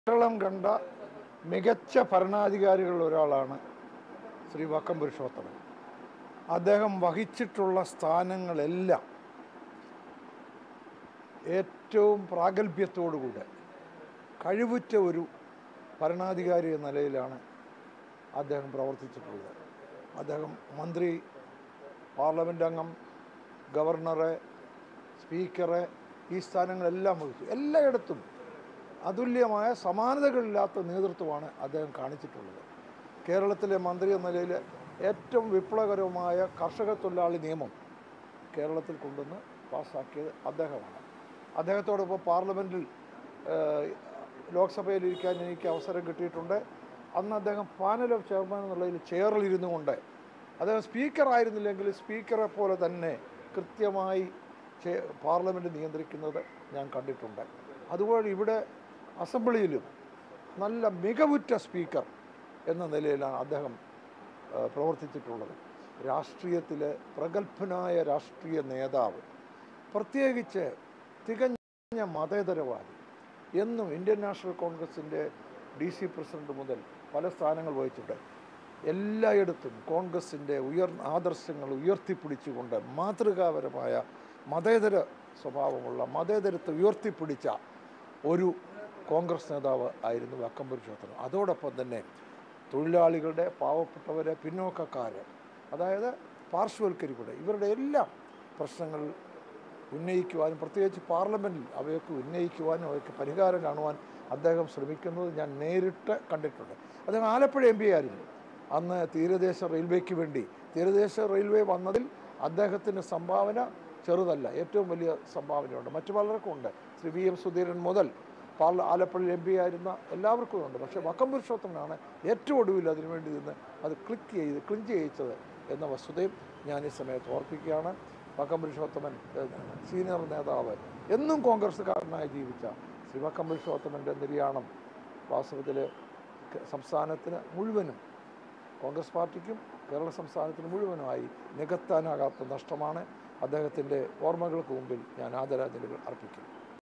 കേരളം കണ്ട മികച്ച ഭരണാധികാരികളിൽ ഒരാളാണ് ശ്രീ വക്കം പുരുഷോത്തമൻ അദ്ദേഹം വഹിച്ചിട്ടുള്ള സ്ഥാനങ്ങളെല്ലാം ഏറ്റവും പ്രാഗൽഭ്യത്തോടുകൂടെ കഴിവുറ്റ ഒരു ഭരണാധികാരി എന്ന നിലയിലാണ് അദ്ദേഹം പ്രവർത്തിച്ചിട്ടുള്ളത് അദ്ദേഹം മന്ത്രി പാർലമെൻ്റ് അംഗം ഗവർണറെ സ്പീക്കറെ ഈ സ്ഥാനങ്ങളെല്ലാം വഹിച്ചു എല്ലായിടത്തും അതുല്യമായ സമാനതകളില്ലാത്ത നേതൃത്വമാണ് അദ്ദേഹം കാണിച്ചിട്ടുള്ളത് കേരളത്തിലെ മന്ത്രി എന്ന നിലയിൽ ഏറ്റവും വിപ്ലവകരമായ കർഷക തൊഴിലാളി നിയമം കേരളത്തിൽ കൊണ്ടുവന്ന് പാസ്സാക്കിയത് അദ്ദേഹമാണ് അദ്ദേഹത്തോടൊപ്പം പാർലമെൻറ്റിൽ ഏഹ്, ലോക്സഭയിൽ ഇരിക്കാൻ എനിക്ക് അവസരം കിട്ടിയിട്ടുണ്ട് അന്ന് അദ്ദേഹം പാനൽ ഓഫ് ചെയർമാൻ എന്നുള്ളതിൽ ചെയറിൽ ഇരുന്നു കൊണ്ട് അദ്ദേഹം സ്പീക്കർ ആയിരുന്നില്ലെങ്കിൽ സ്പീക്കറെ പോലെ തന്നെ കൃത്യമായി ചെ- പാർലമെൻറ്റ് നിയന്ത്രിക്കുന്നത് ഞാൻ കണ്ടിട്ടുണ്ട് അതുപോലെ ഇവിടെ അസംബ്ലിയിലും നല്ല മികവുറ്റ സ്പീക്കർ എന്ന നിലയിലാണ് അദ്ദേഹം ഏഹ്, പ്രവർത്തിച്ചിട്ടുള്ളത് രാഷ്ട്രീയത്തിലെ പ്രഗത്ഭനായ രാഷ്ട്രീയ നേതാവ് പ്രത്യേകിച്ച് തികഞ്ഞ മതേതരവാദി എന്നും ഇന്ത്യൻ നാഷണൽ കോൺഗ്രസിൻ്റെ ഡി സി പ്രസിഡന്റ് മുതൽ പല സ്ഥാനങ്ങൾ വഹിച്ചിട്ടുണ്ട് എല്ലായിടത്തും കോൺഗ്രസിൻ്റെ ഉയർ ആദർശങ്ങൾ ഉയർത്തിപ്പിടിച്ചുകൊണ്ട് മാതൃകാപരമായ മതേതര സ്വഭാവമുള്ള മതേതരത്തെ ഉയർത്തിപ്പിടിച്ച ഒരു കോൺഗ്രസ് നേതാവ് ആയിരുന്നു വക്കം പുരുഷോത്തമൻ അതോടൊപ്പം തന്നെ തൊഴിലാളികളുടെ പാവപ്പെട്ടവരെ പിന്നോക്കക്കാരെ അതായത് പാർശ്വവൽക്കരിക്കുക ഇവരുടെ എല്ലാം പ്രശ്നങ്ങൾ ഉന്നയിക്കുവാനും പ്രത്യേകിച്ച് പാർലമെൻറ്റിൽ അവയൊക്കെ ഉന്നയിക്കുവാനും അവയ്ക്ക് പരിഹാരം കാണുവാൻ അദ്ദേഹം ശ്രമിക്കുന്നത് ഞാൻ നേരിട്ട് കണ്ടിട്ടുണ്ട് അദ്ദേഹം ആലപ്പുഴ എം പി ആയിരുന്നു അന്ന് തീരദേശ റെയിൽവേക്ക് വേണ്ടി തീരദേശ റെയിൽവേ വന്നതിൽ അദ്ദേഹത്തിൻ്റെ സംഭാവന ചെറുതല്ല ഏറ്റവും വലിയ സംഭാവനയുണ്ട് മറ്റു പലർക്കും ഉണ്ട് ശ്രീ വി എം സുധീരൻ മുതൽ പാർല ആലപ്പുഴ എം പി ആയിരുന്ന എല്ലാവർക്കും ഉണ്ട് പക്ഷേ വക്കം പുരുഷോത്തമനാണ് ഏറ്റവും ഒടുവിൽ അതിനുവേണ്ടി നിന്ന് അത് ക്ലിക്ക് ചെയ്ത് ക്ലിഞ്ച് ചെയ്യിച്ചത് എന്ന വസ്തുതയും ഞാൻ ഈ സമയത്ത് ഓർപ്പിക്കുകയാണ് വക്കം പുരുഷോത്തമൻ ഏഹ്, സീനിയർ നേതാവ് എന്നും കോൺഗ്രസ്സുകാരനായി ജീവിച്ച ശ്രീ വക്കം പുരുഷോത്തമൻ്റെ നിര്യാണം വാസ്തവത്തിൽ ക- സംസ്ഥാനത്തിന് മുഴുവനും കോൺഗ്രസ് പാർട്ടിക്കും കേരള സംസ്ഥാനത്തിന് മുഴുവനുമായി നികത്താനാകാത്ത നഷ്ടമാണ് അദ്ദേഹത്തിൻ്റെ ഓർമ്മകൾക്ക് മുമ്പിൽ ഞാൻ ആദരാഞ്ജലികൾ അർപ്പിക്കുന്നു